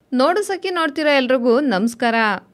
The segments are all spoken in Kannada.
ನೋಡು ಸಖಿ ನೋಡ್ತಿರೋ ಎಲ್ರಿಗೂ ನಮಸ್ಕಾರ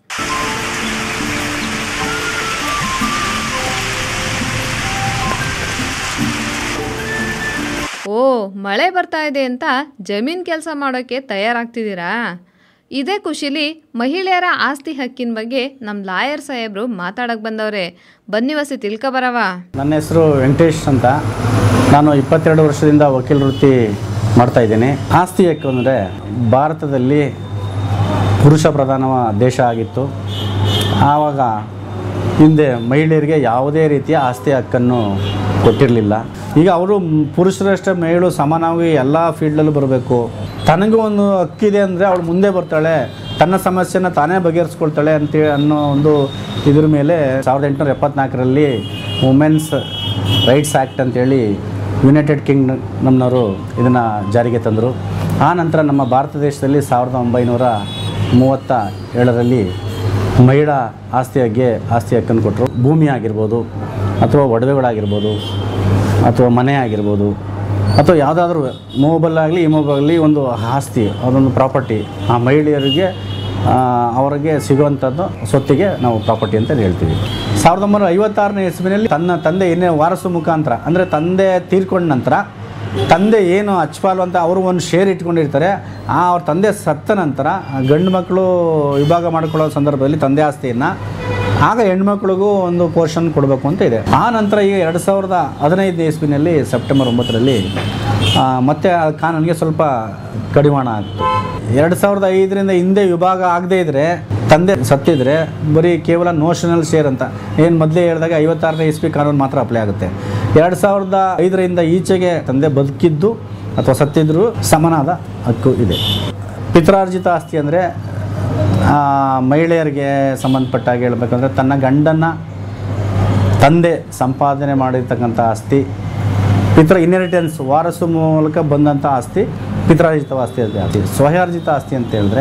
ಓ ಮಳೆ ಬರ್ತಾ ಇದೆ ಅಂತ ಜಮೀನ್ ಕೆಲಸ ಮಾಡೋಕ್ಕೆ ತಯಾರಾಗ್ತಿದ್ದೀರಾ ಇದೇ ಖುಷಿಲಿ ಮಹಿಳೆಯರ ಆಸ್ತಿ ಹಕ್ಕಿನ ಬಗ್ಗೆ ನಮ್ಮ ಲಾಯರ್ ಸಾಹೇಬ್ರು ಮಾತಾಡಕ್ ಬಂದವ್ರೆ ಬನ್ನಿ ವಸಿ ತಿಳ್ಕೊಬರವ ನನ್ನ ಹೆಸರು ವೆಂಕಟೇಶ್ ಅಂತ ನಾನು ಇಪ್ಪತ್ತೆರಡು ವರ್ಷದಿಂದ ವಕೀಲ ವೃತ್ತಿ ಮಾಡ್ತಾ ಇದ್ದೀನಿ ಆಸ್ತಿ ಹಕ್ಕು ಅಂದರೆ ಭಾರತದಲ್ಲಿ ಪುರುಷ ಪ್ರಧಾನ ದೇಶ ಆಗಿತ್ತು ಆವಾಗ ಹಿಂದೆ ಮಹಿಳೆಯರಿಗೆ ಯಾವುದೇ ರೀತಿಯ ಆಸ್ತಿ ಹಕ್ಕನ್ನು ಕೊಟ್ಟಿರಲಿಲ್ಲ ಈಗ ಅವರು ಪುರುಷರಷ್ಟೇ ಮಹಿಳೆಯರು ಸಮಾನವಾಗಿ ಎಲ್ಲ ಫೀಲ್ಡಲ್ಲೂ ಬರಬೇಕು ತನಗೂ ಒಂದು ಹಕ್ಕಿದೆ ಅಂದರೆ ಅವಳು ಮುಂದೆ ಬರ್ತಾಳೆ ತನ್ನ ಸಮಸ್ಯೆನ ತಾನೇ ಬಗೆಹರಿಸ್ಕೊಳ್ತಾಳೆ ಅಂತೇಳಿ ಅನ್ನೋ ಒಂದು ಇದ್ರ ಮೇಲೆ ಸಾವಿರದ ಎಂಟುನೂರ ಎಪ್ಪತ್ನಾಲ್ಕರಲ್ಲಿ ವುಮೆನ್ಸ್ ರೈಟ್ಸ್ ಆ್ಯಕ್ಟ್ ಅಂತೇಳಿ ಯುನೈಟೆಡ್ ಕಿಂಗ್ಡಮ್ನವರು ಇದನ್ನು ಜಾರಿಗೆ ತಂದರು ಆ ನಂತರ ನಮ್ಮ ಭಾರತ ದೇಶದಲ್ಲಿ ಸಾವಿರದ ಒಂಬೈನೂರ ಮೂವತ್ತ ಏಳರಲ್ಲಿ ಮಹಿಳಾ ಆಸ್ತಿ ಹಗ್ಗೆ ಆಸ್ತಿ ಹಕ್ಕನ್ನು ಕೊಟ್ಟರು ಭೂಮಿ ಆಗಿರ್ಬೋದು ಅಥವಾ ಒಡವೆಗಳಾಗಿರ್ಬೋದು ಅಥವಾ ಮನೆ ಆಗಿರ್ಬೋದು ಅಥವಾ ಯಾವುದಾದ್ರೂ ಮೂವಬಲ್ ಆಗಲಿ ಇಮೂವಬಲ್ ಆಗಲಿ ಒಂದು ಆಸ್ತಿ ಅದೊಂದು ಪ್ರಾಪರ್ಟಿ ಆ ಮಹಿಳೆಯರಿಗೆ ಆ, ಅವರಿಗೆ ಸಿಗುವಂಥದ್ದು ಸ್ವತ್ತಿಗೆ ನಾವು ಪ್ರಾಪರ್ಟಿ ಅಂತ ಹೇಳ್ತೀವಿ ಸಾವಿರದ ಒಂಬೈನೂರ ಐವತ್ತಾರನೇ ಇಸ್ವಿನಲ್ಲಿ ತನ್ನ ತಂದೆ ಏನೇ ವಾರಸು ಮುಖಾಂತರ ಅಂದರೆ ತಂದೆ ತೀರ್ಕೊಂಡ ನಂತರ ತಂದೆ ಏನು ಅಚ್ಪಾಲು ಅಂತ ಅವರು ಒಂದು ಶೇರ್ ಇಟ್ಕೊಂಡಿರ್ತಾರೆ ಆ ಅವ್ರ ತಂದೆ ಸತ್ತ ನಂತರ ಗಂಡು ಮಕ್ಕಳು ವಿಭಾಗ ಮಾಡ್ಕೊಳ್ಳೋ ಸಂದರ್ಭದಲ್ಲಿ ತಂದೆ ಆಸ್ತಿಯನ್ನು ಆಗ ಹೆಣ್ಮಕ್ಳಿಗೂ ಒಂದು ಪೋರ್ಷನ್ ಕೊಡಬೇಕು ಅಂತ ಇದೆ ಆ ನಂತರ ಈಗ ಎರಡು ಸಾವಿರದ ಹದಿನೈದನೇ ಇಸ್ವಿನಲ್ಲಿ ಸೆಪ್ಟೆಂಬರ್ ಒಂಬತ್ತರಲ್ಲಿ ಆ, ಮತ್ತೆ ಆ ಕಾನೂನಿಗೆ ಸ್ವಲ್ಪ ಕಡಿವಾಣ ಆಗ್ತು ಎರಡು ಸಾವಿರದ ಐದರಿಂದ ಹಿಂದೆ ವಿಭಾಗ ಆಗದೇ ಇದ್ದರೆ ತಂದೆ ಸತ್ತಿದ್ರೆ ಬರೀ ಕೇವಲ ನೋಷನಲ್ ಶೇರ್ ಅಂತ ಏನು ಮೊದಲೇ ಹೇಳಿದಾಗ ಐವತ್ತಾರನೇ ಇಸ್ವಿ ಕಾನೂನು ಮಾತ್ರ ಅಪ್ಲೈ ಆಗುತ್ತೆ ಎರಡು ಸಾವಿರದ ಐದರಿಂದ ಈಚೆಗೆ ತಂದೆ ಬದುಕಿದ್ದು ಅಥವಾ ಸತ್ತಿದ್ರು ಸಮನಾದ ಹಕ್ಕು ಇದೆ ಪಿತ್ರಾರ್ಜಿತ ಆಸ್ತಿ ಅಂದರೆ ಮಹಿಳೆಯರಿಗೆ ಸಂಬಂಧಪಟ್ಟಾಗ ಹೇಳ್ಬೇಕಂದ್ರೆ ತನ್ನ ಗಂಡನ್ನು ತಂದೆ ಸಂಪಾದನೆ ಮಾಡಿರ್ತಕ್ಕಂಥ ಆಸ್ತಿ ಪಿತ್ರ ಇನ್ಹೆರಿಟೆನ್ಸ್ ವಾರಸು ಮೂಲಕ ಬಂದಂಥ ಆಸ್ತಿ ಪಿತ್ರಾರ್ಜಿತ ಆಸ್ತಿ ಅಂತ ಹೇಳ್ತೀವಿ ಸ್ವಯಾರ್ಜಿತ ಆಸ್ತಿ ಅಂತ ಹೇಳಿದ್ರೆ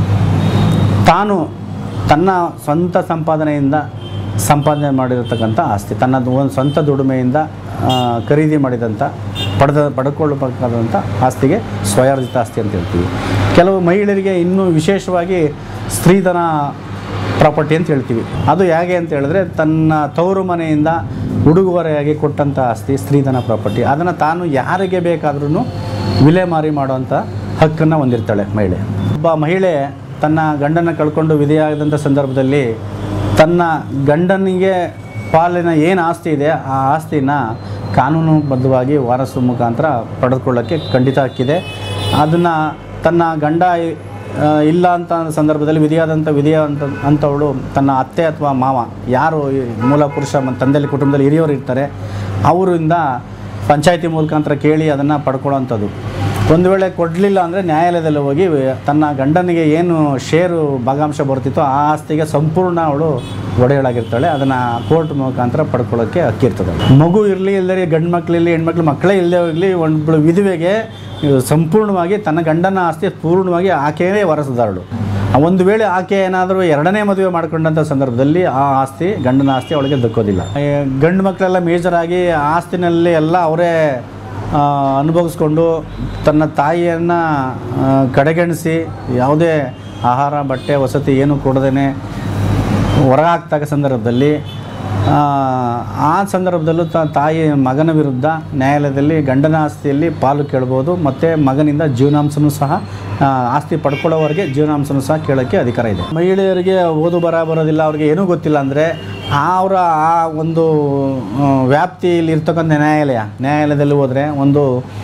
ತಾನು ತನ್ನ ಸ್ವಂತ ಸಂಪಾದನೆಯಿಂದ ಸಂಪಾದನೆ ಮಾಡಿರತಕ್ಕಂಥ ಆಸ್ತಿ ತನ್ನದು ಒಂದು ಸ್ವಂತ ದುಡಿಮೆಯಿಂದ ಆ, ಖರೀದಿ ಮಾಡಿದಂಥ ಪಡೆದ ಪಡ್ಕೊಳ್ಬೇಕಾದಂಥ ಆಸ್ತಿಗೆ ಸ್ವಯಾರ್ಜಿತ ಆಸ್ತಿ ಅಂತ ಹೇಳ್ತೀವಿ ಕೆಲವು ಮಹಿಳೆಯರಿಗೆ ಇನ್ನೂ ವಿಶೇಷವಾಗಿ ಸ್ತ್ರೀಧನ ಪ್ರಾಪರ್ಟಿ ಅಂತ ಹೇಳ್ತೀವಿ ಅದು ಹೇಗೆ ಅಂತ ಹೇಳಿದ್ರೆ ತನ್ನ ತವರು ಮನೆಯಿಂದ ಉಡುಗೊರೆಯಾಗಿ ಕೊಟ್ಟಂಥ ಆಸ್ತಿ ಸ್ತ್ರೀಧನ ಪ್ರಾಪರ್ಟಿ ಅದನ್ನು ತಾನು ಯಾರಿಗೆ ಬೇಕಾದ್ರೂ ವಿಲೇಮಾರಿ ಮಾಡುವಂಥ ಹಕ್ಕನ್ನು ಹೊಂದಿರ್ತಾಳೆ ಮಹಿಳೆ ಒಬ್ಬ ಮಹಿಳೆ ತನ್ನ ಗಂಡನ ಕಳ್ಕೊಂಡು ವಿಧಿಯಾದಂಥ ಸಂದರ್ಭದಲ್ಲಿ ತನ್ನ ಗಂಡನಿಗೆ ಪಾಲಿನ ಏನು ಆಸ್ತಿ ಇದೆ ಆ ಆಸ್ತಿನ ಕಾನೂನುಬದ್ಧವಾಗಿ ವಾರಸು ಮುಖಾಂತರ ಪಡೆದುಕೊಳ್ಳೋಕ್ಕೆ ಖಂಡಿತ ಹಕ್ಕಿದೆ ಅದನ್ನು ತನ್ನ ಗಂಡ ಆ, ಇಲ್ಲ ಅಂತ ಸಂದರ್ಭದಲ್ಲಿ ವಿಧಿಯಾದಂಥ ವಿಧಿಯ ಅಂತ ಅಂಥವಳು ತನ್ನ ಅತ್ತೆ ಅಥವಾ ಮಾವ ಯಾರು ಈ ಮೂಲ ಪುರುಷ ಮತ್ತು ತಂದೆಯಲ್ಲಿ ಕುಟುಂಬದಲ್ಲಿ ಹಿರಿಯವರು ಇರ್ತಾರೆ ಅವರಿಂದ ಪಂಚಾಯತಿ ಮುಖಾಂತರ ಕೇಳಿ ಅದನ್ನು ಪಡ್ಕೊಳ್ಳೋವಂಥದ್ದು ಒಂದು ವೇಳೆ ಕೊಡಲಿಲ್ಲ ಅಂದರೆ ನ್ಯಾಯಾಲಯದಲ್ಲಿ ಹೋಗಿ ತನ್ನ ಗಂಡನಿಗೆ ಏನು ಶೇರು ಭಾಗಾಂಶ ಬರ್ತಿತ್ತೋ ಆ ಆಸ್ತಿಗೆ ಸಂಪೂರ್ಣ ಅವಳು ಒಡೆಯಳಾಗಿರ್ತಾಳೆ ಅದನ್ನು ಕೋರ್ಟ್ ಮುಖಾಂತರ ಪಡ್ಕೊಳ್ಳೋಕ್ಕೆ ಹಕ್ಕಿರ್ತದೆ ಮಗು ಇರಲಿ ಇಲ್ಲದೆ ಗಂಡು ಮಕ್ಕಳಿರಲಿ ಹೆಣ್ಮಕ್ಳು ಮಕ್ಕಳೇ ಇಲ್ಲದೆ ಹೋಗಲಿ ಒಂದು ವಿಧವೆಗೆ ಇದು ಸಂಪೂರ್ಣವಾಗಿ ತನ್ನ ಗಂಡನ ಆಸ್ತಿ ಪೂರ್ಣವಾಗಿ ಆಕೆಯೇ ವಾರಸುದಾರಳು ಒಂದು ವೇಳೆ ಆಕೆ ಏನಾದರೂ ಎರಡನೇ ಮದುವೆ ಮಾಡ್ಕೊಂಡಂಥ ಸಂದರ್ಭದಲ್ಲಿ ಆ ಆಸ್ತಿ ಗಂಡನ ಆಸ್ತಿ ಅವಳಿಗೆ ದಕ್ಕೋದಿಲ್ಲ ಈ ಗಂಡು ಮಕ್ಕಳೆಲ್ಲ ಮೇಜರಾಗಿ ಆ ಆಸ್ತಿನಲ್ಲಿ ಎಲ್ಲ ಅವರೇ ಆ, ಅನುಭವಿಸ್ಕೊಂಡು ತನ್ನ ತಾಯಿಯನ್ನು ಕಡೆಗಣಿಸಿ ಯಾವುದೇ ಆಹಾರ ಬಟ್ಟೆ ವಸತಿ ಏನು ಕೊಡದೇನೆ ಹೊರಗಾಗ್ತಾಗ ಸಂದರ್ಭದಲ್ಲಿ ಆ, ಆ ಸಂದರ್ಭದಲ್ಲೂ ತ ತಾಯಿ ಮಗನ ವಿರುದ್ಧ ನ್ಯಾಯಾಲಯದಲ್ಲಿ ಗಂಡನ ಆಸ್ತಿಯಲ್ಲಿ ಪಾಲು ಕೇಳ್ಬೋದು ಮತ್ತು ಮಗನಿಂದ ಜೀವನಾಂಶನೂ ಸಹ ಆ, ಆಸ್ತಿ ಪಡ್ಕೊಳ್ಳೋವರೆಗೆ ಜೀವನಾಂಶನೂ ಸಹ ಕೇಳೋಕ್ಕೆ ಅಧಿಕಾರ ಇದೆ ಮಹಿಳೆಯರಿಗೆ ಓದು ಬರ ಬರೋದಿಲ್ಲ ಅವ್ರಿಗೆ ಏನೂ ಗೊತ್ತಿಲ್ಲ ಅಂದರೆ ಅವರ ಆ ಒಂದು ಆ, ವ್ಯಾಪ್ತಿಯಲ್ಲಿ ಇರ್ತಕ್ಕಂಥ ನ್ಯಾಯಾಲಯ ನ್ಯಾಯಾಲಯದಲ್ಲಿ ಹೋದರೆ ಒಂದು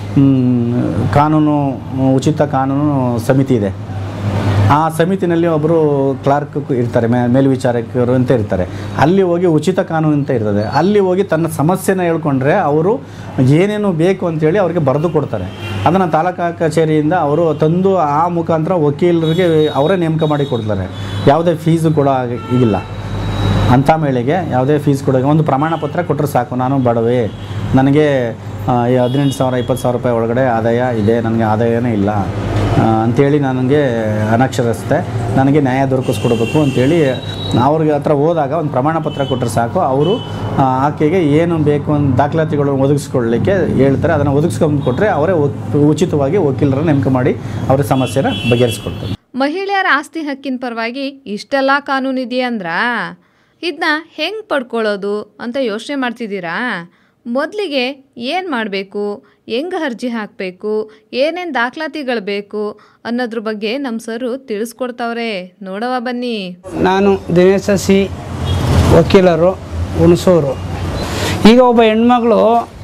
ಮ್, ಕಾನೂನು ಉಚಿತ ಕಾನೂನು ಸಮಿತಿ ಇದೆ ಆ ಸಮಿತಿನಲ್ಲಿ ಒಬ್ಬರು ಕ್ಲಾರ್ಕ್ ಇರ್ತಾರೆ ಮೇ ಮೇಲ್ವಿಚಾರಕರು ಅಂತ ಇರ್ತಾರೆ ಅಲ್ಲಿ ಹೋಗಿ ಉಚಿತ ಕಾನೂನು ಅಂತ ಇರ್ತದೆ ಅಲ್ಲಿ ಹೋಗಿ ತನ್ನ ಸಮಸ್ಯೆನ ಹೇಳ್ಕೊಂಡ್ರೆ ಅವರು ಏನೇನು ಬೇಕು ಅಂತೇಳಿ ಅವ್ರಿಗೆ ಬರೆದು ಕೊಡ್ತಾರೆ ಅದನ್ನು ತಾಲೂಕಾ ಕಚೇರಿಯಿಂದ ಅವರು ತಂದು ಆ ಮುಖಾಂತರ ವಕೀಲರಿಗೆ ಅವರೇ ನೇಮಕ ಮಾಡಿ ಕೊಡ್ತಾರೆ ಯಾವುದೇ ಫೀಸು ಕೂಡ ಈಗಿಲ್ಲ ಅಂಥ ಮಹಿಳೆಗೆ ಯಾವುದೇ ಫೀಸ್ ಕೊಡೋಕೆ ಒಂದು ಪ್ರಮಾಣ ಪತ್ರ ಕೊಟ್ಟರೆ ಸಾಕು ನಾನು ಬಡವೆ ನನಗೆ ಆ, ಈ ಹದಿನೆಂಟು ಸಾವಿರ ಇಪ್ಪತ್ತು ಸಾವಿರ ರೂಪಾಯಿ ಒಳಗಡೆ ಆದಾಯ ಇದೆ ನನಗೆ ಆದಾಯನೇ ಇಲ್ಲ ಆ, ಅಂಥೇಳಿ ನನಗೆ ಅನಕ್ಷರಸ್ತೆ ನನಗೆ ನ್ಯಾಯ ದೊರಕಿಸ್ಕೊಡ್ಬೇಕು ಅಂತೇಳಿ ಅವ್ರಿಗೆ ಹತ್ರ ಹೋದಾಗ ಒಂದು ಪ್ರಮಾಣ ಪತ್ರ ಕೊಟ್ಟರೆ ಸಾಕು ಅವರು ಆ, ಆಕೆಗೆ ಏನು ಬೇಕು ಅಂತ ದಾಖಲಾತಿಗಳು ಒದಗಿಸ್ಕೊಳ್ಳಿಕ್ಕೆ ಹೇಳ್ತಾರೆ ಅದನ್ನು ಒದಗಿಸ್ಕೊಂಡು ಕೊಟ್ಟರೆ ಅವರೇ ಉಚಿತವಾಗಿ ವಕೀಲರನ್ನು ನೇಮಕ ಮಾಡಿ ಅವರ ಸಮಸ್ಯೆನ ಬಗೆಹರಿಸ್ಕೊಡ್ತಾರೆ ಮಹಿಳೆಯರ ಆಸ್ತಿ ಹಕ್ಕಿನ ಪರವಾಗಿ ಇಷ್ಟೆಲ್ಲ ಕಾನೂನು ಇದೆಯಂದ್ರಾ ಇದನ್ನ ಹೆಂಗೆ ಪಡ್ಕೊಳ್ಳೋದು ಅಂತ ಯೋಚನೆ ಮಾಡ್ತಿದ್ದೀರಾ ಮೊದಲಿಗೆ ಏನು ಮಾಡಬೇಕು ಹೆಂಗೆ ಅರ್ಜಿ ಹಾಕಬೇಕು ಏನೇನು ದಾಖಲಾತಿಗಳು ಬೇಕು ಅನ್ನೋದ್ರ ಬಗ್ಗೆ ನಮ್ಮ ಸರು ತಿಳಿಸ್ಕೊಡ್ತಾವ್ರೆ ನೋಡವ ಬನ್ನಿ ನಾನು ದಿನೇಶ ಸಿ ವಕೀಲರು ಹುಣಸೂರು ಈಗ ಒಬ್ಬ ಹೆಣ್ಮಗಳು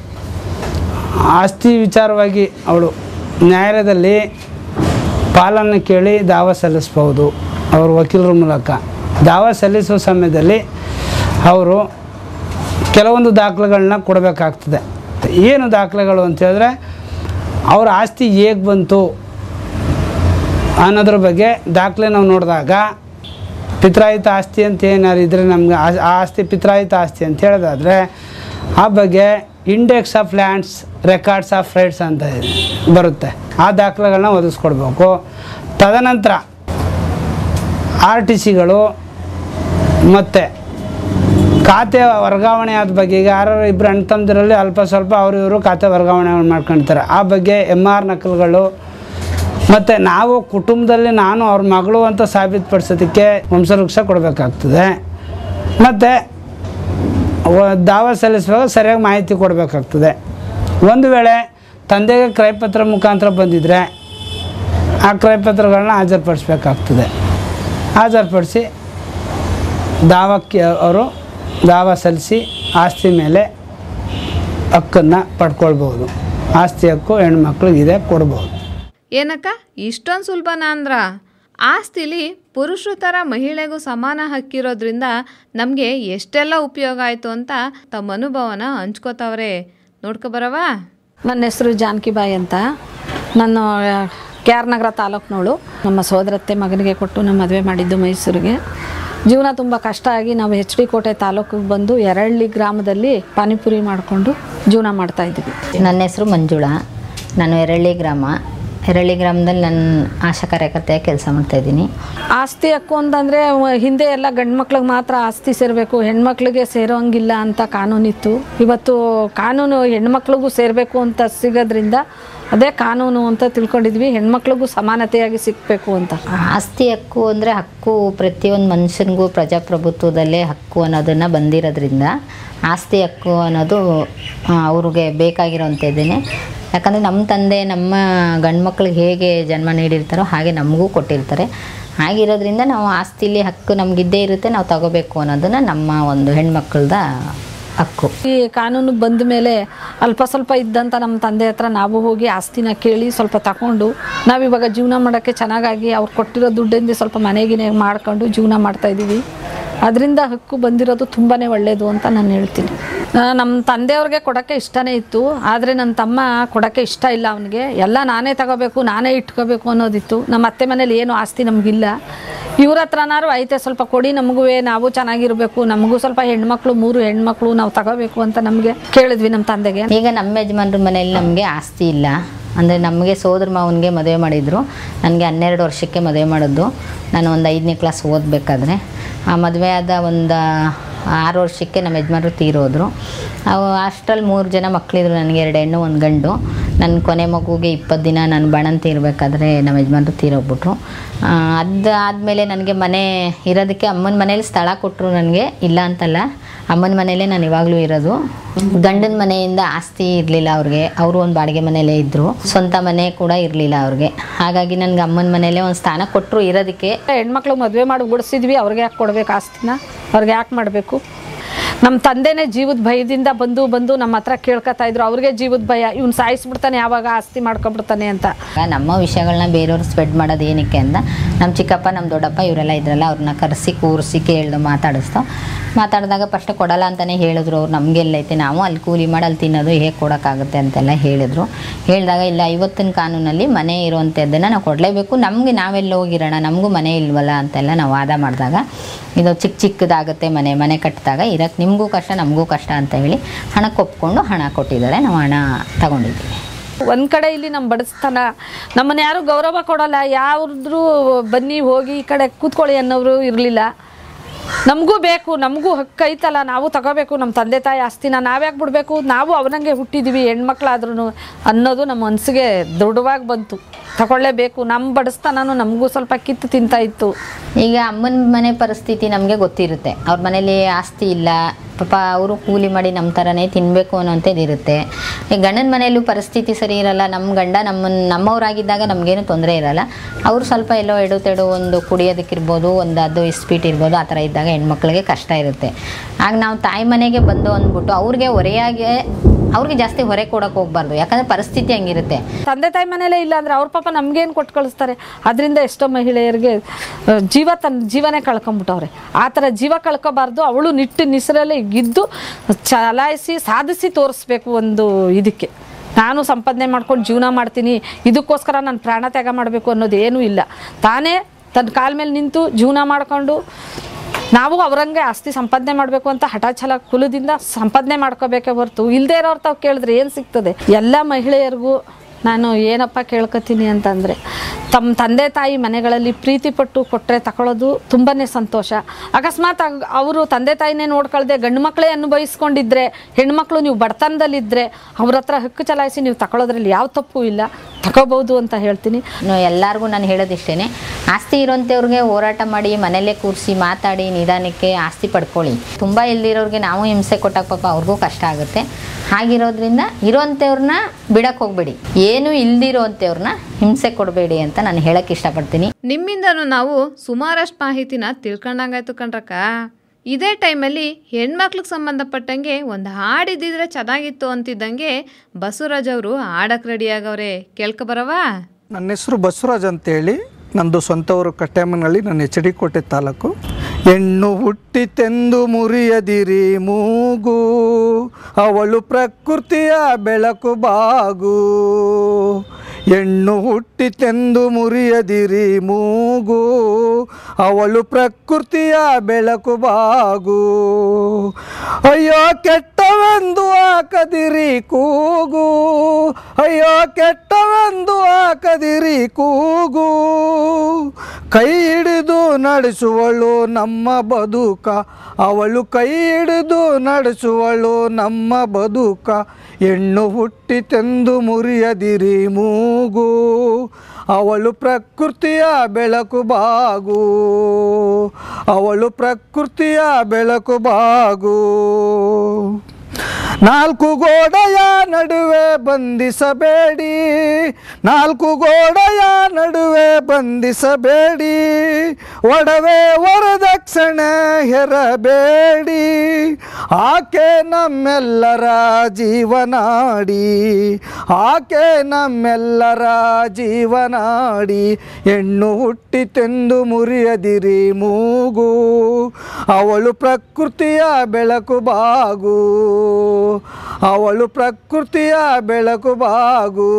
ಆಸ್ತಿ ವಿಚಾರವಾಗಿ ಅವಳು ನ್ಯಾಯಾಲಯದಲ್ಲಿ ಪಾಲನ್ನು ಕೇಳಿ ದಾವ ಸಲ್ಲಿಸ್ಬೋದು ಅವ್ರ ವಕೀಲರ ಮೂಲಕ ದಾವ ಸಲ್ಲಿಸುವ ಸಮಯದಲ್ಲಿ ಅವರು ಕೆಲವೊಂದು ದಾಖಲೆಗಳನ್ನ ಕೊಡಬೇಕಾಗ್ತದೆ ಏನು ದಾಖಲೆಗಳು ಅಂತ ಹೇಳಿದ್ರೆ ಅವ್ರ ಆಸ್ತಿ ಹೇಗೆ ಬಂತು ಅನ್ನೋದ್ರ ಬಗ್ಗೆ ದಾಖಲೆ ನಾವು ನೋಡಿದಾಗ ಪಿತ್ರಾಯಿತ ಆಸ್ತಿ ಅಂತ ಏನಾರು ಇದ್ದರೆ ನಮ್ಗೆ ಆ ಆ ಆಸ್ತಿ ಪಿತ್ರಾಯಿತ ಆಸ್ತಿ ಅಂತ ಹೇಳೋದಾದರೆ ಆ ಬಗ್ಗೆ index of lands records of rights ಅಂತ ಬರುತ್ತೆ ಆ ದಾಖಲೆಗಳನ್ನ ಒದಗಿಸ್ಕೊಡ್ಬೇಕು ತದನಂತರ ಆರ್ ಟಿ ಸಿಗಳು ಮತ್ತು ಖಾತೆ ವರ್ಗಾವಣೆ ಆದ ಬಗ್ಗೆ ಈಗ ಯಾರು ಇಬ್ಬರು ಅಣ್ಣ ತಮ್ಮದಿರಲ್ಲಿ ಅಲ್ಪ ಸ್ವಲ್ಪ ಅವರು ಇವರು ಖಾತೆ ವರ್ಗಾವಣೆ ಮಾಡ್ಕೊಳ್ತಾರೆ ಆ ಬಗ್ಗೆ ಎಮ್ ಆರ್ ನಕಲುಗಳು ಮತ್ತು ನಾವು ಕುಟುಂಬದಲ್ಲಿ ನಾನು ಅವ್ರ ಮಗಳು ಅಂತ ಸಾಬೀತುಪಡಿಸೋದಕ್ಕೆ ವಂಶವೃಕ್ಷ ಕೊಡಬೇಕಾಗ್ತದೆ ಮತ್ತು ದಾವ ಸಲ್ಲಿಸುವಾಗ ಸರಿಯಾಗಿ ಮಾಹಿತಿ ಕೊಡಬೇಕಾಗ್ತದೆ ಒಂದು ವೇಳೆ ತಂದೆಗೆ ಕ್ರಯಪತ್ರ ಮುಖಾಂತರ ಬಂದಿದ್ದರೆ ಆ ಕ್ರಯಪತ್ರಗಳನ್ನ ಹಾಜರುಪಡಿಸ್ಬೇಕಾಗ್ತದೆ ಹಾಜರುಪಡಿಸಿ ದಾವಕ್ಕೆ ಅವರು ದಾವ ಸಲ್ಲಿಸಿ ಆಸ್ತಿ ಮೇಲೆ ಹಕ್ಕನ್ನು ಪಡ್ಕೊಳ್ಬೋದು ಆಸ್ತಿ ಹಕ್ಕು ಹೆಣ್ಮಕ್ಳಿಗಿದೆ ಕೊಡ್ಬೋದು ಏನಕ್ಕ ಇಷ್ಟೊಂದು ಸುಲಭನಾ ಅಂದ್ರ ಆಸ್ತಿಲಿ ಪುರುಷರ ಥರ ಮಹಿಳೆಗೂ ಸಮಾನ ಹಕ್ಕಿರೋದ್ರಿಂದ ನಮಗೆ ಎಷ್ಟೆಲ್ಲ ಉಪಯೋಗ ಆಯಿತು ಅಂತ ತಮ್ಮ ಅನುಭವನ ಹಂಚ್ಕೋತಾವ್ರೆ ನೋಡ್ಕೊಬರವಾ ನನ್ನ ಹೆಸರು ಜಾನಕಿಬಾಯಿ ಅಂತ ನಾನು ಕೆ ಆರ್ ನಗರ ತಾಲೂಕಿನವಳು ನಮ್ಮ ಸೋದರತ್ತೆ ಮಗನಿಗೆ ಕೊಟ್ಟು ನಮ್ಮ ಮದುವೆ ಮಾಡಿದ್ದು ಮೈಸೂರಿಗೆ ಜೀವನ ತುಂಬ ಕಷ್ಟ ಆಗಿ ನಾವು ಎಚ್ ಡಿ ಕೋಟೆ ತಾಲೂಕಿಗೆ ಬಂದು ಎರಳ್ಳಿ ಗ್ರಾಮದಲ್ಲಿ ಪಾನಿಪುರಿ ಮಾಡಿಕೊಂಡು ಜೀವನ ಮಾಡ್ತಾ ಇದ್ವಿ ನನ್ನ ಹೆಸರು ಮಂಜುಳಾ ನಾನು ಎರಳ್ಳಿ ಗ್ರಾಮ ಎರಳ್ಳಿ ಗ್ರಾಮದಲ್ಲಿ ನಾನು ಆಶಾ ಕಾರ್ಯಕರ್ತೆಯಾಗಿ ಕೆಲಸ ಮಾಡ್ತಾಯಿದ್ದೀನಿ ಆಸ್ತಿ ಹಕ್ಕು ಅಂತಂದರೆ ಹಿಂದೆ ಎಲ್ಲ ಗಂಡು ಮಕ್ಳಿಗೆ ಮಾತ್ರ ಆಸ್ತಿ ಸೇರಬೇಕು ಹೆಣ್ಮಕ್ಳಿಗೆ ಸೇರೋಂಗಿಲ್ಲ ಅಂತ ಕಾನೂನಿತ್ತು ಇವತ್ತು ಕಾನೂನು ಹೆಣ್ಮಕ್ಳಿಗೂ ಸೇರಬೇಕು ಅಂತ ಸಿಗೋದ್ರಿಂದ ಅದೇ ಕಾನೂನು ಅಂತ ತಿಳ್ಕೊಂಡಿದ್ವಿ ಹೆಣ್ಮಕ್ಳಿಗೂ ಸಮಾನತೆಯಾಗಿ ಸಿಗಬೇಕು ಅಂತ ಆಸ್ತಿ ಹಕ್ಕು ಅಂದರೆ ಹಕ್ಕು ಪ್ರತಿಯೊಂದು ಮನುಷ್ಯನಿಗೂ ಪ್ರಜಾಪ್ರಭುತ್ವದಲ್ಲೇ ಹಕ್ಕು ಅನ್ನೋದನ್ನು ಬಂದಿರೋದ್ರಿಂದ ಆಸ್ತಿ ಹಕ್ಕು ಅನ್ನೋದು ಆ, ಅವ್ರಿಗೆ ಬೇಕಾಗಿರೋಂಥದ್ದೇನೆ ಯಾಕಂದರೆ ನಮ್ಮ ತಂದೆ ನಮ್ಮ ಗಂಡು ಮಕ್ಳಿಗೆ ಹೇಗೆ ಜನ್ಮ ನೀಡಿರ್ತಾರೋ ಹಾಗೆ ನಮಗೂ ಕೊಟ್ಟಿರ್ತಾರೆ ಹಾಗಿರೋದ್ರಿಂದ ನಾವು ಆಸ್ತಿಲಿ ಹಕ್ಕು ನಮಗಿದ್ದೇ ಇರುತ್ತೆ ನಾವು ತಗೋಬೇಕು ಅನ್ನೋದನ್ನು ನಮ್ಮ ಒಂದು ಹೆಣ್ಮಕ್ಳದ ಹಕ್ಕು ಈ ಕಾನೂನು ಬಂದ ಮೇಲೆ ಅಲ್ಪ ಸ್ವಲ್ಪ ಇದ್ದಂಥ ನಮ್ಮ ತಂದೆ ಹತ್ರ ನಾವು ಹೋಗಿ ಆಸ್ತಿನ ಕೇಳಿ ಸ್ವಲ್ಪ ತಗೊಂಡು ನಾವಿವಾಗ ಜೀವನ ಮಾಡೋಕ್ಕೆ ಚೆನ್ನಾಗಾಗಿ ಅವ್ರು ಕೊಟ್ಟಿರೋ ದುಡ್ಡಿಂದ ಸ್ವಲ್ಪ ಮನೆಗಿನೇ ಮಾಡ್ಕೊಂಡು ಜೀವನ ಮಾಡ್ತಾ ಇದ್ದೀವಿ ಅದರಿಂದ ಹಕ್ಕು ಬಂದಿರೋದು ತುಂಬಾ ಒಳ್ಳೆಯದು ಅಂತ ನಾನು ಹೇಳ್ತೀನಿ ಆ, ನಮ್ಮ ತಂದೆಯವ್ರಿಗೆ ಕೊಡೋಕ್ಕೆ ಇಷ್ಟನೇ ಇತ್ತು ಆದರೆ ನನ್ನ ತಮ್ಮ ಕೊಡೋಕ್ಕೆ ಇಷ್ಟ ಇಲ್ಲ ಅವನಿಗೆ ಎಲ್ಲ ನಾನೇ ತಗೋಬೇಕು ನಾನೇ ಇಟ್ಕೋಬೇಕು ಅನ್ನೋದಿತ್ತು ನಮ್ಮ ಅತ್ತೆ ಮನೇಲಿ ಏನು ಆಸ್ತಿ ನಮಗಿಲ್ಲ ಇವ್ರ ಹತ್ರನಾರು ಐತೆ ಸ್ವಲ್ಪ ಕೊಡಿ ನಮಗೂ ನಾವು ಚೆನ್ನಾಗಿರ್ಬೇಕು ನಮಗೂ ಸ್ವಲ್ಪ ಹೆಣ್ಮಕ್ಳು ಮೂರು ಹೆಣ್ಮಕ್ಳು ನಾವು ತಗೋಬೇಕು ಅಂತ ನಮಗೆ ಕೇಳಿದ್ವಿ ನಮ್ಮ ತಂದೆಗೆ ಈಗ ನಮ್ಮ ಯಜಮಾನ್ರ ಮನೇಲಿ ನಮಗೆ ಆಸ್ತಿ ಇಲ್ಲ ಅಂದರೆ ನಮಗೆ ಸೋದರ ಮಾವನಿಗೆ ಮದುವೆ ಮಾಡಿದರು ನನಗೆ ಹನ್ನೆರಡು ವರ್ಷಕ್ಕೆ ಮದುವೆ ಮಾಡಿದ್ದು ನಾನು ಒಂದು ಐದನೇ ಕ್ಲಾಸ್ ಓದಬೇಕಾದ್ರೆ ಆ ಮದುವೆ ಆದ ಒಂದು ಆರು ವರ್ಷಕ್ಕೆ ನಮ್ಮ ಯಜಮಾನ್ರು ತೀರೋದ್ರು ಅವು ಅಷ್ಟರಲ್ಲಿ ಮೂರು ಜನ ಮಕ್ಕಳಿದ್ರು ನನಗೆ ಎರಡು ಹೆಣ್ಣು ಒಂದು ಗಂಡು ನನ್ನ ಕೊನೆ ಮಗುಗೆ ಇಪ್ಪತ್ತು ದಿನ ನಾನು ಬಾಣಂತಿ ಇರಬೇಕಾದ್ರೆ ನಮ್ಮ ಯಜಮಾನ್ರು ತೀರೋಗ್ಬಿಟ್ರು ಅದು ಆದಮೇಲೆ ನನಗೆ ಮನೆ ಇರೋದಕ್ಕೆ ಅಮ್ಮನ ಮನೇಲಿ ಸ್ಥಳ ಕೊಟ್ಟರು ನನಗೆ ಇಲ್ಲ ಅಂತಲ್ಲ ಅಮ್ಮನ ಮನೇಲೇ ನಾನು ಇವಾಗಲೂ ಇರೋದು ಗಂಡನ ಮನೆಯಿಂದ ಆಸ್ತಿ ಇರಲಿಲ್ಲ ಅವ್ರಿಗೆ ಅವರು ಒಂದು ಬಾಡಿಗೆ ಮನೆಯಲ್ಲೇ ಇದ್ದರು ಸ್ವಂತ ಮನೆ ಕೂಡ ಇರಲಿಲ್ಲ ಅವ್ರಿಗೆ ಹಾಗಾಗಿ ನನಗೆ ಅಮ್ಮನ ಮನೇಲೇ ಒಂದು ಸ್ಥಾನ ಕೊಟ್ಟರು ಇರೋದಕ್ಕೆ ಹೆಣ್ಮಕ್ಳು ಮದುವೆ ಮಾಡಿ ಉಡಿಸಿದ್ವಿ ಅವ್ರಿಗೆ ಯಾಕೆ ಕೊಡ್ಬೇಕು ಆಸ್ತಿನ ಅವ್ರಿಗೆ ಯಾಕೆ ಮಾಡಬೇಕು ನಮ್ಮ ತಂದೆನೇ ಜೀವದ ಭಯದಿಂದ ಬಂದು ಬಂದು ನಮ್ಮ ಹತ್ರ ಕೇಳ್ಕೊತಾ ಇದ್ರು ಅವ್ರಿಗೆ ಜೀವದ ಭಯ ಇವ್ನು ಸಾಯಿಸ್ಬಿಡ್ತಾನೆ ಯಾವಾಗ ಆಸ್ತಿ ಮಾಡ್ಕೊಬಿಡ್ತಾನೆ ಅಂತ ಆಗ ನಮ್ಮ ವಿಷಯಗಳನ್ನ ಬೇರೆಯವ್ರು ಸ್ಪ್ರೆಡ್ ಮಾಡೋದು ಏನಕ್ಕೆ ಅಂತ ನಮ್ಮ ಚಿಕ್ಕಪ್ಪ ನಮ್ಮ ದೊಡ್ಡಪ್ಪ ಇವರೆಲ್ಲ ಇದ್ರಲ್ಲ ಅವ್ರನ್ನ ಕರೆಸಿ ಕೂರಿಸಿ ಕೇಳ್ದು ಮಾತಾಡಿಸ್ತು ಮಾತಾಡಿದಾಗ ಫಸ್ಟ್ ಕೊಡಲ್ಲ ಅಂತಲೇ ಹೇಳಿದ್ರು ಅವ್ರು ನಮಗೆಲ್ಲೈತೆ ನಾವು ಅಲ್ಲಿ ಕೂಲಿ ಮಾಡಿ ಅಲ್ಲಿ ತಿನ್ನೋದು ಹೇಗೆ ಕೊಡೋಕ್ಕಾಗುತ್ತೆ ಅಂತೆಲ್ಲ ಹೇಳಿದರು ಹೇಳಿದಾಗ ಇಲ್ಲ ಇವತ್ತಿನ ಕಾನೂನಲ್ಲಿ ಮನೆ ಇರುವಂಥದ್ದನ್ನು ನಾವು ಕೊಡಲೇಬೇಕು ನಮಗೆ ನಾವೆಲ್ಲ ಹೋಗಿರೋಣ ನಮಗೂ ಮನೆ ಇಲ್ವಲ್ಲ ಅಂತೆಲ್ಲ ನಾವು ವಾದ ಮಾಡಿದಾಗ ಇದು ಚಿಕ್ಕ ಚಿಕ್ಕದಾಗುತ್ತೆ ಮನೆ ಮನೆ ಕಟ್ಟಿದಾಗ ಇರೋಕ್ಕೆ ನಿಮಗೂ ಕಷ್ಟ ನಮಗೂ ಕಷ್ಟ ಅಂತ ಹೇಳಿ ಹಣಕ್ಕೆ ಒಪ್ಕೊಂಡು ಹಣ ಕೊಟ್ಟಿದ್ದಾರೆ ನಾವು ಹಣ ತಗೊಂಡಿದ್ದೀವಿ ಒಂದ್ ಕಡೆ ಇಲ್ಲಿ ನಮ್ಮ ಬಡಿಸ್ತಾನ ನಮ್ಮನ್ನ ಯಾರು ಗೌರವ ಕೊಡಲ್ಲ ಯಾವ್ದು ಬನ್ನಿ ಹೋಗಿ ಈ ಕಡೆ ಕೂತ್ಕೊಳ್ಳಿ ಅನ್ನೋರು ಇರಲಿಲ್ಲ ನಮಗೂ ಬೇಕು ನಮಗೂ ಹಕ್ಕು ಐತಲ್ಲ ನಾವು ತಗೋಬೇಕು ನಮ್ಮ ತಂದೆ ತಾಯಿ ಆಸ್ತಿನ ನಾವ್ಯಾಕೆ ಬಿಡಬೇಕು ನಾವು ಅವನಂಗೆ ಹುಟ್ಟಿದ್ದೀವಿ ಹೆಣ್ಮಕ್ಳಾದ್ರೂ ಅನ್ನೋದು ನಮ್ಮ ಮನಸ್ಸಿಗೆ ದೃಢವಾಗಿ ಬಂತು ತಗೊಳ್ಳೇಬೇಕು ನಮ್ಮ ಬಡಿಸ್ತಾನೂ ನಮಗೂ ಸ್ವಲ್ಪ ಕಿತ್ತು ತಿಂತಾ ಇತ್ತು ಈಗ ಅಮ್ಮನ ಮನೆ ಪರಿಸ್ಥಿತಿ ನಮಗೆ ಗೊತ್ತಿರುತ್ತೆ ಅವ್ರ ಮನೇಲಿ ಆಸ್ತಿ ಇಲ್ಲ ಪಾಪ ಅವರು ಕೂಲಿ ಮಾಡಿ ನಮ್ಮ ಥರನೇ ತಿನ್ನಬೇಕು ಅನ್ನೋಂಥದ್ದು ಇರುತ್ತೆ ಈ ಗಂಡನ ಮನೆಯಲ್ಲೂ ಪರಿಸ್ಥಿತಿ ಸರಿ ಇರಲ್ಲ ನಮ್ಮ ಗಂಡ ನಮ್ಮನ್ನು ನಮ್ಮವರಾಗಿದ್ದಾಗ ನಮಗೇನು ತೊಂದರೆ ಇರಲ್ಲ ಅವರು ಸ್ವಲ್ಪ ಎಲ್ಲೋ ಎಡು ತೆಡು ಒಂದು ಕುಡಿಯೋದಕ್ಕಿರ್ಬೋದು ಒಂದು ಅದು ಇಸ್ಪೀಟ್ ಇರ್ಬೋದು ಆ ಥರ ಇದ್ದಾಗ ಹೆಣ್ಮಕ್ಳಿಗೆ ಕಷ್ಟ ಇರುತ್ತೆ ಆಗ ನಾವು ತಾಯಿ ಮನೆಗೆ ಬಂದು ಅಂದ್ಬಿಟ್ಟು ಅವ್ರಿಗೆ ಹೊರೆಯಾಗೆ ಅವ್ರಿಗೆ ಜಾಸ್ತಿ ಹೊರೆ ಕೊಡೋಕೆ ಹೋಗ್ಬಾರ್ದು ಯಾಕಂದರೆ ಪರಿಸ್ಥಿತಿ ಹಂಗಿರುತ್ತೆ ತಂದೆ ತಾಯಿ ಮನೇಲೇ ಇಲ್ಲ ಅಂದರೆ ಅವ್ರ ಪಾಪ ನಮಗೇನು ಕೊಟ್ಟು ಕಳಿಸ್ತಾರೆ ಅದರಿಂದ ಎಷ್ಟೋ ಮಹಿಳೆಯರಿಗೆ ಆ, ಜೀವ ತನ್ನ ಜೀವನೇ ಕಳ್ಕೊಂಬಿಟ್ಟವ್ರೆ ಆ ಥರ ಜೀವ ಕಳ್ಕೊಬಾರ್ದು ಅವಳು ನಿಟ್ಟು ನಿಸರಲ್ಲಿ ಗಿದ್ದು ಚಲಾಯಿಸಿ ಸಾಧಿಸಿ ತೋರಿಸ್ಬೇಕು ಒಂದು ಇದಕ್ಕೆ ನಾನು ಸಂಪಾದನೆ ಮಾಡ್ಕೊಂಡು ಜೀವನ ಮಾಡ್ತೀನಿ ಇದಕ್ಕೋಸ್ಕರ ನಾನು ಪ್ರಾಣ ತ್ಯಾಗ ಮಾಡಬೇಕು ಅನ್ನೋದು ಏನೂ ಇಲ್ಲ ತಾನೇ ತನ್ನ ಕಾಲ ಮೇಲೆ ನಿಂತು ಜೀವನ ಮಾಡ್ಕೊಂಡು ನಾವು ಅವರಂಗೆ ಆಸ್ತಿ ಸಂಪಾದನೆ ಮಾಡಬೇಕು ಅಂತ ಹಠ ಛಲ ಕುಲದಿಂದ ಸಂಪಾದನೆ ಮಾಡ್ಕೋಬೇಕೇ ಹೊರತು ಇಲ್ಲದೆ ಇರೋರು ತಾವು ಕೇಳಿದ್ರೆ ಏನು ಸಿಗ್ತದೆ ಎಲ್ಲ ಮಹಿಳೆಯರಿಗೂ ನಾನು ಏನಪ್ಪ ಕೇಳ್ಕೊತೀನಿ ಅಂತಂದರೆ ತಮ್ಮ ತಂದೆ ತಾಯಿ ಮನೆಗಳಲ್ಲಿ ಪ್ರೀತಿ ಪಟ್ಟು ಕೊಟ್ಟರೆ ತಗೊಳ್ಳೋದು ತುಂಬಾ ಸಂತೋಷ ಅಕಸ್ಮಾತ್ ಅವರು ತಂದೆ ತಾಯಿನೇ ನೋಡ್ಕೊಳ್ದೆ ಗಂಡು ಮಕ್ಕಳೇ ಅನುಭವಿಸ್ಕೊಂಡಿದ್ರೆ ಹೆಣ್ಮಕ್ಳು ನೀವು ಬಡತನದಲ್ಲಿದ್ದರೆ ಅವ್ರ ಹತ್ರ ಹಕ್ಕು ಚಲಾಯಿಸಿ ನೀವು ತಗೊಳ್ಳೋದ್ರಲ್ಲಿ ಯಾವ ತಪ್ಪು ಇಲ್ಲ ತಗೋಬೋದು ಅಂತ ಹೇಳ್ತೀನಿ ಇನ್ನು ಎಲ್ಲರಿಗೂ ನಾನು ಹೇಳೋದಿಷ್ಟೇ ಆಸ್ತಿ ಇರೋಂಥವ್ರಿಗೆ ಹೋರಾಟ ಮಾಡಿ ಮನೆಯಲ್ಲೇ ಕೂರಿಸಿ ಮಾತಾಡಿ ನಿಧಾನಕ್ಕೆ ಆಸ್ತಿ ಪಡ್ಕೊಳ್ಳಿ ತುಂಬ ಇಲ್ದಿರೋರಿಗೆ ನಾವು ಹಿಂಸೆ ಕೊಟ್ಟಾಗ ಪಾಪ ಅವ್ರಿಗೂ ಕಷ್ಟ ಆಗುತ್ತೆ ಹಾಗಿರೋದ್ರಿಂದ ಇರೋಂಥವ್ರನ್ನ ಬಿಡಕ್ಕೆ ಹೋಗ್ಬೇಡಿ ಏನು ಇಲ್ದಿರೋಂಥವ್ರನ್ನ ಹಿಂಸೆ ಕೊಡಬೇಡಿ ಅಂತ ನಾನು ಹೇಳಕ್ಕೆ ಇಷ್ಟಪಡ್ತೀನಿ ನಿಮ್ಮಿಂದನೂ ನಾವು ಸುಮಾರಷ್ಟು ಮಾಹಿತಿನ ತಿಳ್ಕೊಂಡಂಗಾಯ್ತು ಕಣ್ರಕ್ಕ ಇದೇ ಟೈಮಲ್ಲಿ ಹೆಣ್ಮಕ್ಳಿಗೆ ಸಂಬಂಧಪಟ್ಟಂಗೆ ಒಂದು ಹಾಡಿದ್ದಿದ್ರೆ ಚೆನ್ನಾಗಿತ್ತು ಅಂತಿದ್ದಂಗೆ ಬಸವರಾಜ್ ಅವರು ಹಾಡಕ್ಕೆ ರೆಡಿಯಾಗವ್ರೆ ಕೇಳ್ಕೊಬರವಾ ನನ್ನ ಹೆಸರು ಬಸವರಾಜ್ ಅಂತೇಳಿ ನಂದು ಸ್ವಂತ ಊರು ಕಟ್ಟೆಮ್ಮನಹಳ್ಳಿ ನನ್ನ ಎಚ್ ಡಿ ಕೋಟೆ ತಾಲೂಕು ಹೆಣ್ಣು ಹುಟ್ಟಿತೆಂದು ಮುರಿಯದಿರಿ ಮೂಗು ಅವಳು ಪ್ರಕೃತಿಯ ಬೆಳಕು ಬಾಗು ಹೆಣ್ಣು ಹುಟ್ಟಿತೆಂದು ಮುರಿಯದಿರಿ ಮೂಗು ಅವಳು ಪ್ರಕೃತಿಯ ಬೆಳಕು ಬಾಗು ಅಯ್ಯೋ ಕೆಟ್ಟವೆಂದು ಹಾಕದಿರಿ ಕೂಗು ಅಯ್ಯೋ ಕೆಟ್ಟವೆಂದು ಹಾಕದಿರಿ ಕೂಗು ಕೈ ಹಿಡಿದು ನಡೆಸುವಳು ನಮ್ಮ ಬದುಕ ಅವಳು ಕೈ ಹಿಡಿದು ನಡೆಸುವಳು ನಮ್ಮ ಬದುಕ ಹೆಣ್ಣು ಹುಟ್ಟಿತೆಂದು ಮುರಿಯದಿರಿ ಮೂಗು ಅವಳು ಪ್ರಕೃತಿಯ ಬೆಳಕು ಬಾಗು ಅವಳು ಪ್ರಕೃತಿಯ ಬೆಳಕು ಬಾಗು ನಾಲ್ಕು ಗೋಡೆಯ ನಡುವೆ ಬಂಧಿಸಬೇಡಿ ನಾಲ್ಕು ಗೋಡೆಯ ನಡುವೆ ಬಂಧಿಸಬೇಡಿ ಒಡವೆ ವರದಕ್ಷಿಣೆ ಹೆರಬೇಡಿ ಆಕೆ ನಮ್ಮೆಲ್ಲರ ಜೀವನಾಡಿ ಆಕೆ ನಮ್ಮೆಲ್ಲರ ಜೀವನಾಡಿ ಹೆಣ್ಣು ಹುಟ್ಟಿತೆಂದು ಮುರಿಯದಿರಿ ಮೂಗು ಅವಳು ಪ್ರಕೃತಿಯ ಬೆಳಕು ಬಾಗು ಅವಳು ಪ್ರಕೃತಿಯ ಬೆಳಕು ಬಾಗು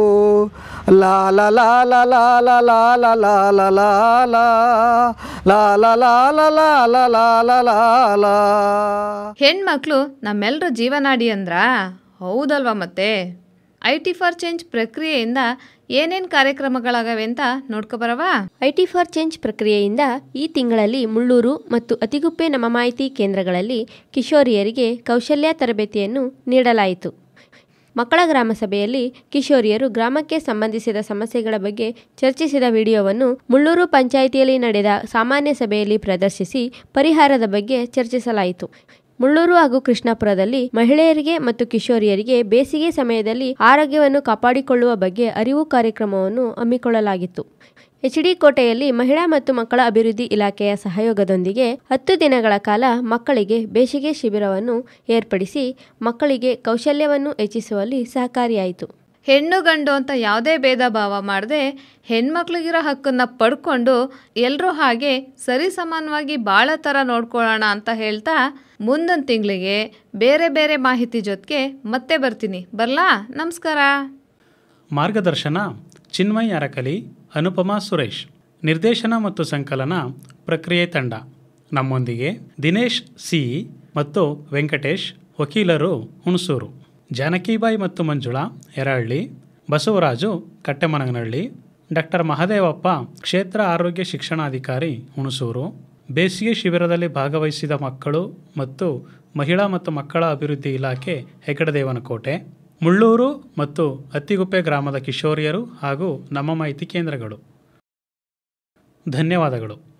ಲಾಲ ಲಾಲ ಲಾಲ ಲಾಲ ಲಾಲ ಲಾಲ ಲಾಲ ಲಾಲ ಲಾಲ ಲಾಲ ಲಾಲ ಹೆಣ್ಮಕ್ಳು ನಮ್ಮೆಲ್ಲರ ಜೀವನಾಡಿ ಅಂದ್ರ ಹೌದಲ್ವಾ ಮತ್ತೆ ಐ ಟಿ ಫಾರ್ ಚೇಂಜ್ ಪ್ರಕ್ರಿಯೆಯಿಂದ ಏನೇನು ಕಾರ್ಯಕ್ರಮಗಳಾಗವೆ ಅಂತ ನೋಡ್ಕೊಬರವಾ ಐಟಿ ಫಾರ್ ಚೇಂಜ್ ಪ್ರಕ್ರಿಯೆಯಿಂದ ಈ ತಿಂಗಳಲ್ಲಿ ಮುಳ್ಳೂರು ಮತ್ತು ಅತಿಗುಪ್ಪೆ ನಮ್ಮ ಮಾಹಿತಿ ಕೇಂದ್ರಗಳಲ್ಲಿ ಕಿಶೋರಿಯರಿಗೆ ಕೌಶಲ್ಯ ತರಬೇತಿಯನ್ನು ನೀಡಲಾಯಿತು ಮಕ್ಕಳ ಗ್ರಾಮ ಸಭೆಯಲ್ಲಿ ಕಿಶೋರಿಯರು ಗ್ರಾಮಕ್ಕೆ ಸಂಬಂಧಿಸಿದ ಸಮಸ್ಯೆಗಳ ಬಗ್ಗೆ ಚರ್ಚಿಸಿದ ವಿಡಿಯೋವನ್ನು ಮುಳ್ಳೂರು ಪಂಚಾಯಿತಿಯಲ್ಲಿ ನಡೆದ ಸಾಮಾನ್ಯ ಸಭೆಯಲ್ಲಿ ಪ್ರದರ್ಶಿಸಿ ಪರಿಹಾರದ ಬಗ್ಗೆ ಚರ್ಚಿಸಲಾಯಿತು ಮುಳ್ಳೂರು ಹಾಗೂ ಕೃಷ್ಣಾಪುರದಲ್ಲಿ ಮಹಿಳೆಯರಿಗೆ ಮತ್ತು ಕಿಶೋರಿಯರಿಗೆ ಬೇಸಿಗೆ ಸಮಯದಲ್ಲಿ ಆರೋಗ್ಯವನ್ನು ಕಾಪಾಡಿಕೊಳ್ಳುವ ಬಗ್ಗೆ ಅರಿವು ಕಾರ್ಯಕ್ರಮವನ್ನು ಹಮ್ಮಿಕೊಳ್ಳಲಾಗಿತ್ತು ಎಚ್ಡಿ ಕೋಟೆಯಲ್ಲಿ ಮಹಿಳಾ ಮತ್ತು ಮಕ್ಕಳ ಅಭಿವೃದ್ಧಿ ಇಲಾಖೆಯ ಸಹಯೋಗದೊಂದಿಗೆ ಹತ್ತು ದಿನಗಳ ಕಾಲ ಮಕ್ಕಳಿಗೆ ಬೇಸಿಗೆ ಶಿಬಿರವನ್ನು ಏರ್ಪಡಿಸಿ ಮಕ್ಕಳಿಗೆ ಕೌಶಲ್ಯವನ್ನು ಹೆಚ್ಚಿಸುವಲ್ಲಿ ಸಹಕಾರಿಯಾಯಿತು ಹೆಣ್ಣು ಗಂಡು ಅಂತ ಯಾವುದೇ ಭೇದ ಭಾವ ಮಾಡದೆ ಹೆಣ್ಮಕ್ಳಿಗಿರೋ ಹಕ್ಕನ್ನ ಪಡ್ಕೊಂಡು ಎಲ್ಲರೂ ಹಾಗೆ ಸರಿ ಸಮಾನವಾಗಿ ಬಾಳೋ ಥರ ನೋಡ್ಕೊಳ್ಳೋಣ ಅಂತ ಹೇಳ್ತಾ ಮುಂದೊಂದು ತಿಂಗಳಿಗೆ ಬೇರೆ ಬೇರೆ ಮಾಹಿತಿ ಜೊತೆಗೆ ಮತ್ತೆ ಬರ್ತೀನಿ ಬರ್ಲಾ ನಮಸ್ಕಾರ ಮಾರ್ಗದರ್ಶನ ಚಿನ್ಮಯ್ ಅರಕಲಿ ಅನುಪಮಾ ಸುರೇಶ್ ನಿರ್ದೇಶನ ಮತ್ತು ಸಂಕಲನ ಪ್ರಕ್ರಿಯೆ ತಂಡ ನಮ್ಮೊಂದಿಗೆ ದಿನೇಶ್ ಸಿ ಮತ್ತು ವೆಂಕಟೇಶ್ ವಕೀಲರು ಹುಣಸೂರು ಜಾನಕಿಬಾಯಿ ಮತ್ತು ಮಂಜುಳಾ ಯರಹಳ್ಳಿ ಬಸವರಾಜು ಕಟ್ಟೆಮನಗನಹಳ್ಳಿ ಡಾಕ್ಟರ್ ಮಹದೇವಪ್ಪ ಕ್ಷೇತ್ರ ಆರೋಗ್ಯ ಶಿಕ್ಷಣಾಧಿಕಾರಿ ಹುಣಸೂರು ಬೇಸಿಗೆ ಶಿಬಿರದಲ್ಲಿ ಭಾಗವಹಿಸಿದ ಮಕ್ಕಳು ಮತ್ತು ಮಹಿಳಾ ಮತ್ತು ಮಕ್ಕಳ ಅಭಿವೃದ್ಧಿ ಇಲಾಖೆ ಹೆಗಡದೇವನಕೋಟೆ ಮುಳ್ಳೂರು ಮತ್ತು ಅತ್ತಿಗುಪ್ಪೆ ಗ್ರಾಮದ ಕಿಶೋರಿಯರು ಹಾಗೂ ನಮ್ಮ ಮಾಹಿತಿ ಕೇಂದ್ರಗಳು ಧನ್ಯವಾದಗಳು